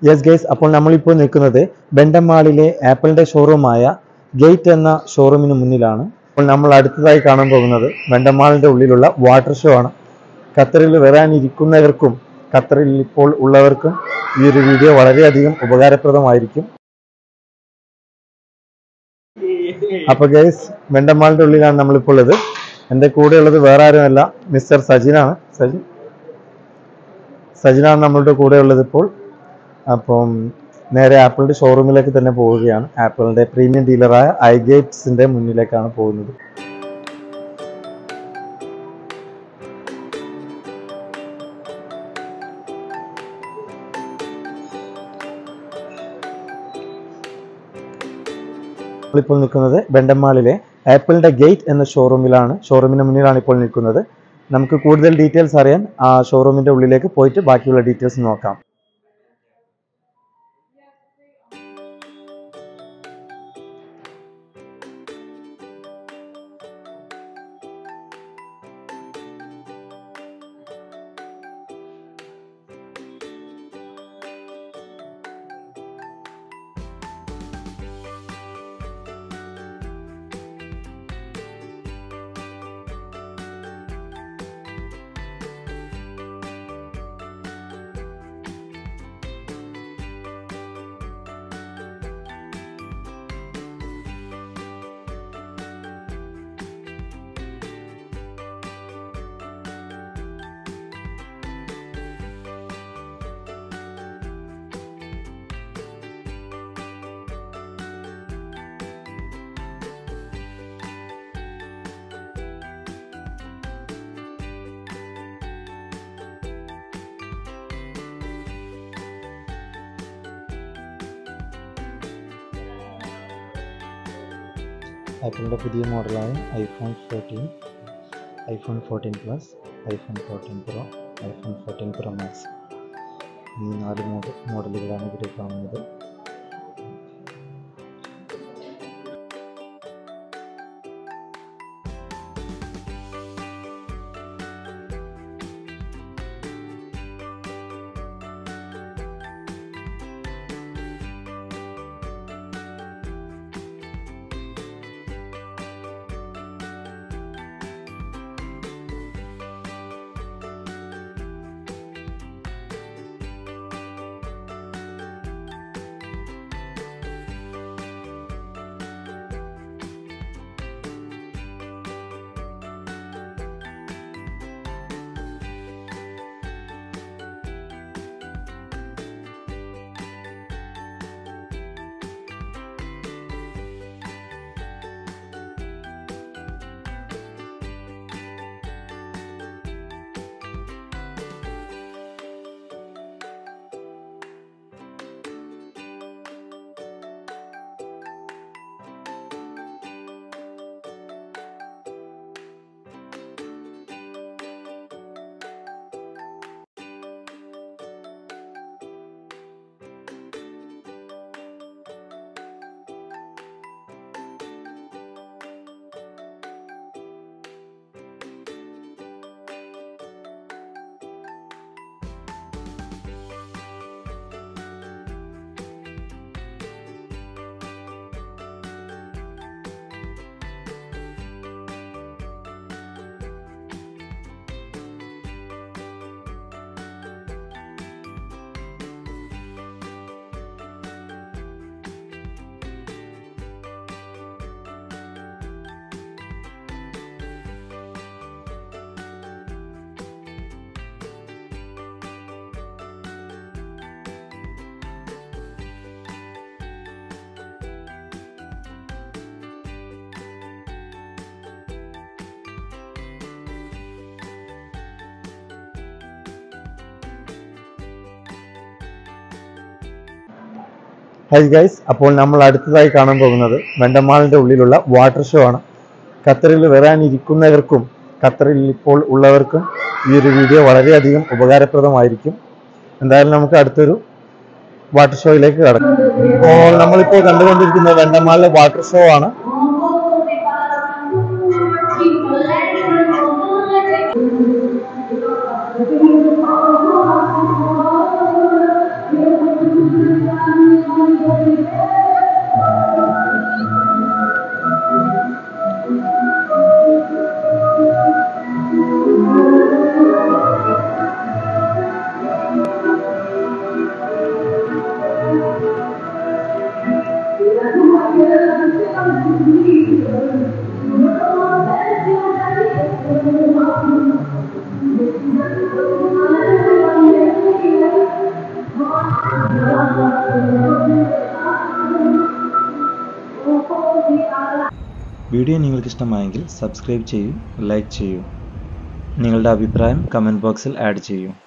yes guys അപ്പോൾ നമ്മളിപ്പോൾ നിൽക്കുന്നത് ബെൻഡമാളിലെ ആപ്പിളിന്റെ ഷോറൂമായ ഗേറ്റ് എന്ന ഷോറൂമിന് മുന്നിലാണ് അപ്പോൾ നമ്മൾ അടുത്തതായി കാണാൻ പോകുന്നത് ബെൻഡമാളിന്റെ ഉള്ളിലുള്ള വാട്ടർ ഷോ ആണ് ഖത്തറിൽ വരാനിരിക്കുന്നവർക്കും ഖത്തറിൽ ഇപ്പോൾ ഉള്ളവർക്കും ഈ ഒരു വീഡിയോ വളരെയധികം ഉപകാരപ്രദമായിരിക്കും അപ്പൊ ഗൈസ് വെണ്ടമാളിന്റെ ഉള്ളിലാണ് നമ്മളിപ്പോൾ ഉള്ളത് എൻ്റെ കൂടെ ഉള്ളത് വേറെ ആരുമല്ല മിസ്റ്റർ സജിനാണ് സജിൻ സജിനാണ് നമ്മളുടെ കൂടെ ഉള്ളത് ഇപ്പോൾ അപ്പം നേരെ ആപ്പിളിന്റെ ഷോറൂമിലേക്ക് തന്നെ പോവുകയാണ് ആപ്പിളിന്റെ പ്രീമിയം ഡീലറായ ഐഗേറ്റ്സിന്റെ മുന്നിലേക്കാണ് പോകുന്നത് ഇപ്പോൾ നിൽക്കുന്നത് ബെണ്ടമാളിലെ ആപ്പിളിന്റെ ഗേറ്റ് എന്ന ഷോറൂമിലാണ് ഷോറൂമിന് മുന്നിലാണ് ഇപ്പോൾ നിൽക്കുന്നത് നമുക്ക് കൂടുതൽ ഡീറ്റെയിൽസ് അറിയാൻ ആ ഷോറൂമിന്റെ ഉള്ളിലേക്ക് പോയിട്ട് ബാക്കിയുള്ള ഡീറ്റെയിൽസ് നോക്കാം ആപ്പിളിന്റെ പുതിയ മോഡലായ iPhone fourteen iPhone fourteen plus iPhone fourteen pro iPhone fourteen pro max ഈ നാല് മോഡൽ മോഡലുകളാണ് ഇവിടെ കാണുന്നത് ഹൈ ഗൈസ് അപ്പോൾ നമ്മൾ അടുത്തതായി കാണാൻ പോകുന്നത് വെണ്ടമാളിന്റെ ഉള്ളിലുള്ള വാട്ടർ ഷോ ആണ് ഖത്തറിൽ വരാനിരിക്കുന്നവർക്കും ഖത്തറിൽ ഇപ്പോൾ ഉള്ളവർക്കും ഈ ഒരു വീഡിയോ വളരെയധികം ഉപകാരപ്രദമായിരിക്കും എന്തായാലും നമുക്ക് അടുത്തൊരു വാട്ടർ ഷോയിലേക്ക് കടക്കാം അപ്പോൾ നമ്മളിപ്പോൾ കണ്ടുകൊണ്ടിരിക്കുന്നത് വെണ്ടമാളിലെ വാട്ടർ ഷോ ആണ് Thank വീഡിയോ നിങ്ങൾക്ക് ഇഷ്ടമായെങ്കിൽ സബ്സ്ക്രൈബ് ചെയ്യൂ ലൈക്ക് ചെയ്യൂ നിങ്ങളുടെ അഭിപ്രായം കമൻറ്റ് ബോക്സിൽ ആഡ് ചെയ്യൂ